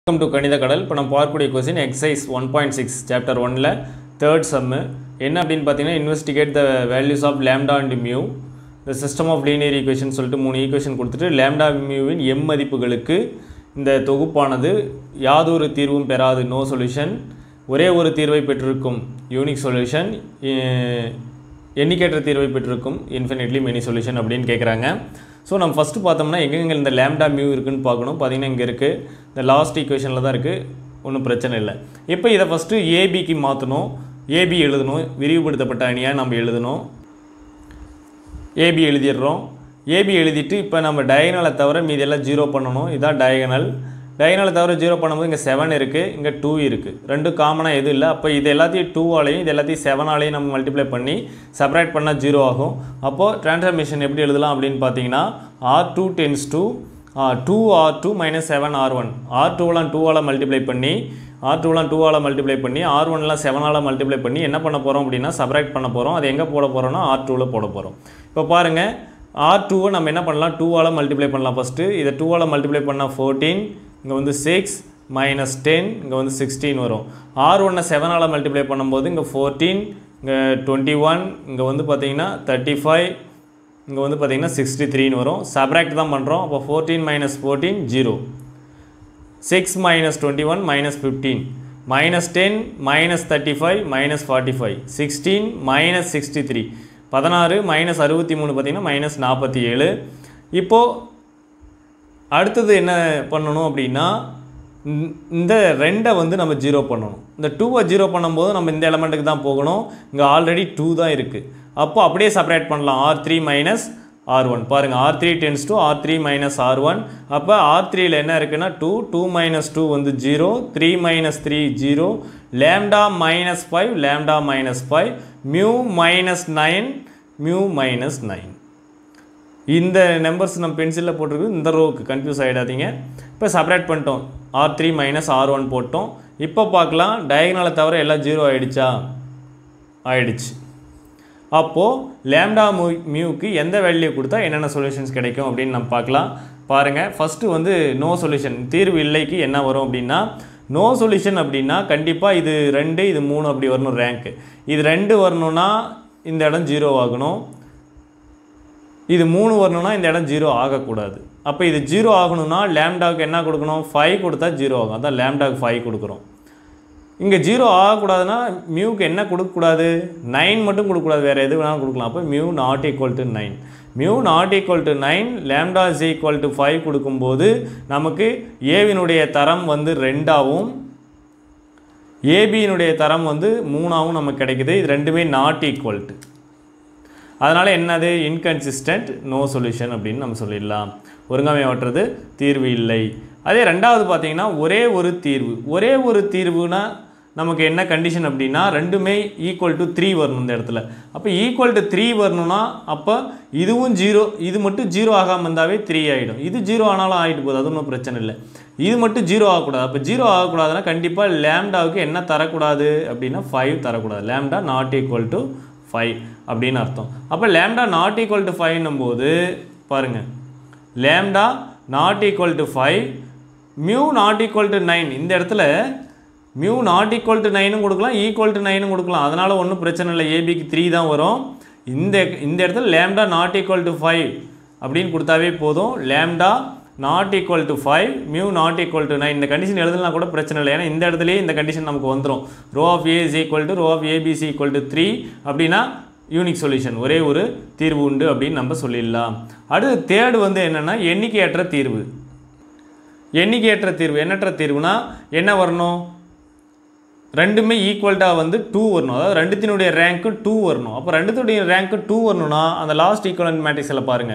welcome to கணித கடல் இப்போ நம்ம பார்க்கக்கூடிய question exercise one point six chapter ஒனில் தேர்ட் சம்மு என்ன அப்படின்னு பார்த்தீங்கன்னா investigate the values of lambda and mu the system of linear equation சொல்லிட்டு மூணு ஈக்குவேஷன் கொடுத்துட்டு லேம்டா மியூவின் எம் மதிப்புகளுக்கு இந்த தொகுப்பானது யாதொரு தீர்வும் பெறாது நோ சொல்யூஷன் ஒரே ஒரு தீர்வை பெற்றிருக்கும் யூனிக் சொல்யூஷன் எண்ணிக்கையற்ற தீர்வை பெற்றிருக்கும் இன்ஃபினிட்லி மெனி சொல்யூஷன் அப்படின்னு கேட்குறாங்க ஸோ நம்ம ஃபஸ்ட்டு பார்த்தோம்னா எங்கெங்கே இந்த லேம்டா மியூ இருக்குன்னு பார்க்கணும் பார்த்தீங்கன்னா இங்கே இருக்குது இந்த லாஸ்ட் ஈக்குவேஷனில் தான் இருக்குது ஒன்றும் பிரச்சனை இல்லை இப்போ இதை ஃபஸ்ட்டு ஏபிக்கு மாற்றணும் ஏபி எழுதணும் விரிவுபடுத்தப்பட்ட அணியாக நம்ம எழுதணும் ஏபி எழுதிடுறோம் ஏபி எழுதிட்டு இப்போ நம்ம டயகனலை தவிர மீதி எல்லாம் ஜீரோ பண்ணணும் இதான் டயகனல் டயகனலை தவிர ஜீரோ பண்ணும்போது இங்கே செவன் இருக்குது இங்கே டூ இருக்குது ரெண்டும் காமனாக எதுவும் இல்லை அப்போ இது எல்லாத்தையும் டூவாலையும் இது எல்லாத்தையும் செவனாலையும் நம்ம மல்டிப்ளை பண்ணி செப்பரேட் பண்ணால் ஜீரோ ஆகும் அப்போது ட்ரான்ஸ்ஃபர்மேஷன் எப்படி எழுதலாம் அப்படின்னு பார்த்தீங்கன்னா R two tends to two R two minus seven R one R டூலாம் டூவால் மல்டிப்ளை பண்ணி ஆர் டூலாம் டூவால் மல்டிப்ளை பண்ணி ஆர் ஒன்லாம் செவனால் மல்டிப்ளை பண்ணி என்ன பண்ண போகிறோம் அப்படின்னா சப்ராக்ட் பண்ண போகிறோம் அது எங்கே போட போகிறோம்னா ஆர் டூவில் போட போகிறோம் இப்போ பாருங்கள் ஆர் டூவை நம்ம என்ன பண்ணலாம் டூவால் மல்டிப்ளை பண்ணலாம் ஃபஸ்ட்டு இதை டூவால் மல்டிப்ளை பண்ணால் ஃபோர்டீன் இங்கே வந்து சிக்ஸ் மைனஸ் டென் இங்கே வந்து சிக்ஸ்டீன் வரும் ஆர் ஒன்னை செவனால் மல்டிப்ளை பண்ணும்போது இங்கே ஃபோர்டீன் இங்கே டுவெண்ட்டி ஒன் இங்கே வந்து பார்த்தீங்கன்னா தேர்ட்டி ஃபைவ் இங்கே வந்து பார்த்தீங்கன்னா சிக்ஸ்டி த்ரீன்னு வரும் சப்ராக்ட் தான் பண்ணுறோம் அப்போ fourteen minus fourteen zero six minus twenty one minus fifteen minus ten minus thirty five minus forty five sixteen minus sixty three பதினாறு மைனஸ் அறுபத்தி மூணு பார்த்தீங்கன்னா மைனஸ் நாற்பத்தி ஏழு இப்போது அடுத்தது என்ன பண்ணணும் அப்படின்னா இந்த- இந்த ரெண்டை வந்து நம்ம ஜீரோ பண்ணணும் இந்த டூவை ஜீரோ பண்ணும்போது நம்ம இந்த எலமெண்ட்டுக்கு தான் போகணும் இங்கே ஆல்ரெடி டூ தான் இருக்குது அப்போ அப்படியே செப்பரேட் பண்ணலாம் R three minus R one பாருங்கள் R three tends to R three minus R one அப்போ ஆர் த்ரீயில் என்ன இருக்குன்னா டூ டூ மைனஸ் டூ வந்து zero three minus three zero lambda minus five lambda minus five mu minus nine mu minus nine இந்த numbers நம்ம பென்சிலில் போட்டிருக்கு இந்த ரோவுக்கு கன்ஃபியூஸ் ஆகிடாதீங்க இப்போ செப்பரேட் பண்ணிட்டோம் R three minus R one போட்டோம் இப்போ பார்க்கலாம் டயகனலை தவிர எல்லாம் ஜீரோ ஆயிடுச்சா ஆயிடுச்சு அப்போது லேம்டா மூ மியூக்கு எந்த வேல்யூ கொடுத்தா என்னென்ன சொல்யூஷன்ஸ் கிடைக்கும் அப்படின்னு நம்ம பார்க்கலாம் பாருங்கள் ஃபஸ்ட்டு வந்து நோ சொல்யூஷன் தீர்வு இல்லைக்கு என்ன வரும் அப்படின்னா நோ சொல்யூஷன் அப்படின்னா கண்டிப்பாக இது ரெண்டு இது மூணு அப்படி வரணும் ரேங்க்கு இது ரெண்டு வரணும்னா இந்த இடம் ஜீரோ ஆகணும் இது மூணு வரணும்னா இந்த இடம் ஜீரோ ஆகக்கூடாது அப்போ இது ஜீரோ ஆகணும்னா லேம்டாவுக்கு என்ன கொடுக்கணும் ஃபைவ் கொடுத்தா ஜீரோ ஆகும் அதான் லேம்டாவுக்கு ஃபைவ் கொடுக்குறோம் இங்கே ஜீரோ ஆகக்கூடாதுன்னா மியூக்கு என்ன கொடுக்கக்கூடாது நைன் மட்டும் கொடுக்கக்கூடாது வேறு எது வேணாலும் கொடுக்கலாம் அப்போ mu not equal to nine mu not equal to nine lambda is equal to five கொடுக்கும்போது நமக்கு ஏவினுடைய தரம் வந்து ரெண்டாகவும் ஏபியினுடைய தரம் வந்து மூணாவும் நமக்கு கிடைக்குது இது ரெண்டுமே நாட் ஈக்குவல் டு அதனால் என்னது இன்கன்சிஸ்டன்ட் நோ சொல்யூஷன் அப்படின்னு நம்ம சொல்லிடலாம் ஒருங்கமையற்றது தீர்வு இல்லை அதே ரெண்டாவது பார்த்தீங்கன்னா ஒரே ஒரு தீர்வு ஒரே ஒரு தீர்வுனா நமக்கு என்ன கண்டிஷன் அப்படின்னா ரெண்டுமே ஈக்குவல் டு த்ரீ வரணும் இந்த இடத்துல அப்போ ஈக்குவல் டு த்ரீ வரணும்னா அப்போ இதுவும் ஜீரோ இது மட்டும் ஜீரோ ஆகாமல் இருந்தாவே த்ரீ ஆகிடும் இது ஜீரோ ஆனாலும் ஆகிட்டு போகுது அது ஒன்றும் பிரச்சனை இல்லை இது மட்டும் ஜீரோ ஆகக்கூடாது அப்போ ஜீரோ ஆகக்கூடாதுன்னா கண்டிப்பாக லேம்டாவுக்கு என்ன தரக்கூடாது அப்படின்னா ஃபைவ் தரக்கூடாது lambda not equal to five அப்படின்னு அர்த்தம் அப்போ லேம்டா நாட் ஈக்குவல் டு ஃபைவ்னும் போது பாருங்கள் lambda not equal to five mu not equal to nine இந்த இடத்துல மியூ நாட் ஈக்குவல் டு நைனும் கொடுக்கலாம் ஈக்குவல் டு நைனும் கொடுக்கலாம் அதனால் ஒன்றும் பிரச்சனை இல்லை ஏபிக்கு த்ரீ தான் வரும் இந்த இந்த இடத்துல lambda not equal to five அப்படின்னு கொடுத்தாவே போதும் lambda not equal to five mu not equal to nine இந்த கண்டிஷன் எழுதலாம் கூட பிரச்சனை இல்லை ஏன்னா இந்த இடத்துலயே இந்த கண்டிஷன் நமக்கு வந்துடும் rho of A is equal to rho of A B C equal to three அப்படின்னா யூனிக் சொல்யூஷன் ஒரே ஒரு தீர்வு உண்டு அப்படின்னு நம்ம சொல்லிடலாம் அடுத்து தேர்டு வந்து என்னென்னா எண்ணிக்கையற்ற தீர்வு எண்ணிக்கையற்ற தீர்வு எண்ணற்ற தீர்வுனா என்ன வரணும் ரெண்டுமே ஈக்குவல்ட்டாக வந்து டூ வரணும் அதாவது ரெண்டுத்தினுடைய ரேங்க்கும் டூ வரணும் அப்போ ரெண்டுத்துடைய ரேங்க்கு டூ வரணும்னா அந்த லாஸ்ட் ஈக்குவலன்ட் மேட்ரிக்ஸில் பாருங்கள்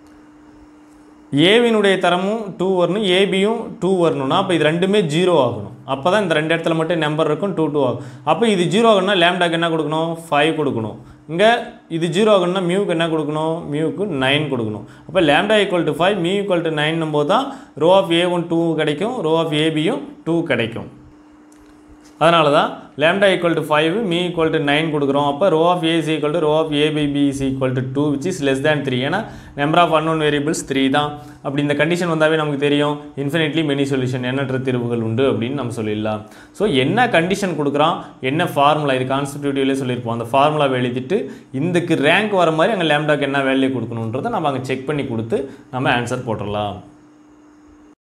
ஏவினுடைய தரமும் டூ வரணும் ஏபியும் டூ வரணும்னா அப்போ இது ரெண்டுமே ஜீரோ ஆகணும் அப்போ தான் இந்த ரெண்டு இடத்துல மட்டும் நம்பர் இருக்கும் டூ டூ ஆகும் அப்போ இது ஜீரோ ஆகணும்னா லேம்டாக்கு என்ன கொடுக்கணும் ஃபைவ் கொடுக்கணும் இங்கே இது ஜீரோ ஆகணும்னா மியூக்கு என்ன கொடுக்கணும் மியூக்கு நைன் கொடுக்கணும் அப்போ lambda equal to five mu equal to nine போது தான் rho of A one two கிடைக்கும் ரோ ஆஃப் ஏபியும் டூ கிடைக்கும் அதனால தான் lambda equal to five mu equal to nine கொடுக்குறோம் அப்போ rho of A is equal to rho of A by B is equal to two which is less than three ஏன்னா number of unknown variables three தான் அப்படி இந்த condition வந்தாவே நமக்கு தெரியும் infinitely many solution எண்ணற்ற தீர்வுகள் உண்டு அப்படின்னு நம்ம சொல்லிடலாம் ஸோ என்ன கண்டிஷன் கொடுக்குறான் என்ன ஃபார்முலா இது கான்ஸ்டிடியூட்டிவ்லேயே சொல்லியிருப்போம் அந்த ஃபார்முலாவை எழுதிட்டு இதுக்கு ரேங்க் வர மாதிரி அங்கே லேம்டாக்கு என்ன வேல்யூ கொடுக்கணுன்றதை நம்ம அங்கே செக் பண்ணி கொடுத்து நம்ம ஆன்சர் போட்டுடலாம்